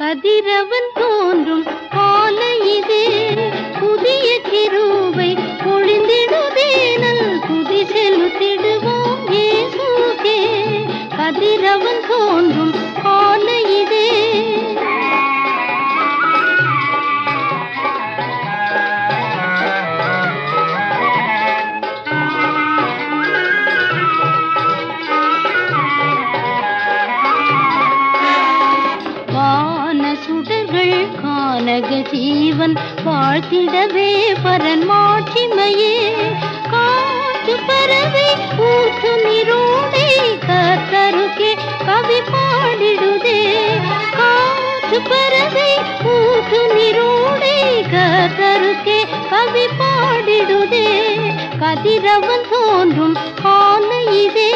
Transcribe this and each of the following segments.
கதிரவன் தோன்றும் காலை இதே புதிய கிருபை பொழிந்திடுதே நல் துதி செலுத்திடுவோம் இயேசுக்கே கதிரவன் தோன்றும் காலை இதே வான சுடர்கள் கானக ஜீவன் வாழ்த்திடவே பரன் மாட்சிமையே காற்று பறவை ஊற்று நீரோடே கத்தருக்கே கவி பாடிடுதே காற்று பறவை ஊற்று நீரோடே கத்தருக்கே கவி பாடிடுதே கதிரவன் தோன்றும் காலை இதே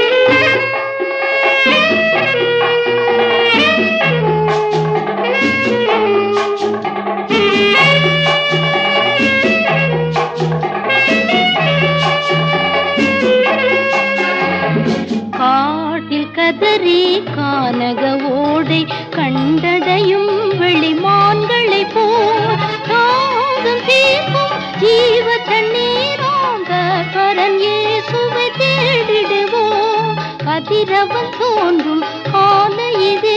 காட்டில் கதறி கானக ஓடை கண்டடையும் வெளிமான்களை போல் தாகம் தீர்க்கும் ஜீவ தண்ணீராக பரன் இயேசுவை தேடிடுவோம் கதிரவன் தோன்றும் கால இதே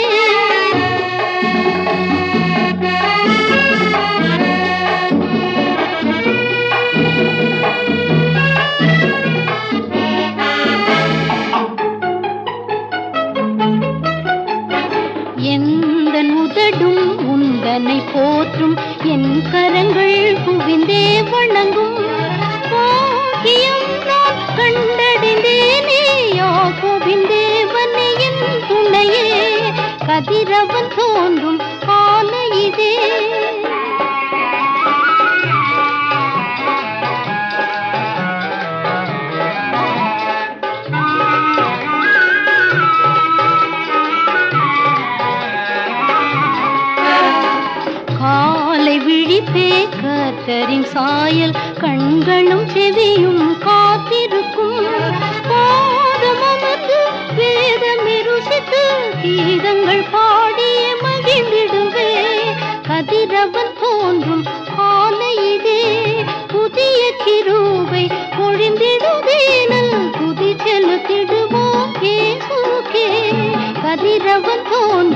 எந்த உதடும் உந்தனை போற்றும் என் கரங்கள் குவிந்தே வணங்கும் பாக்கியம் நான் கண்டடைந்தேனே யாக்கோபின் தேவனே என் துணையே கதிரவன் தோன்றும் கால இதே காலை விழித்தே கர்த்தரின் சாயல் கண்களும் செவியும் காத்திருக்கும் பாதம் அமர்ந்து வேதம் ருசித்து கீதங்கள் பாடிய மகிழ்ந்திடுவே கதிரவன் தோன்றும் காலை இதே புதிய கிருபை பொழிந்திடுவே நல் துதி செலுத்திடுவோம் இயேசுக்கே கதிரவன் தோன்றும்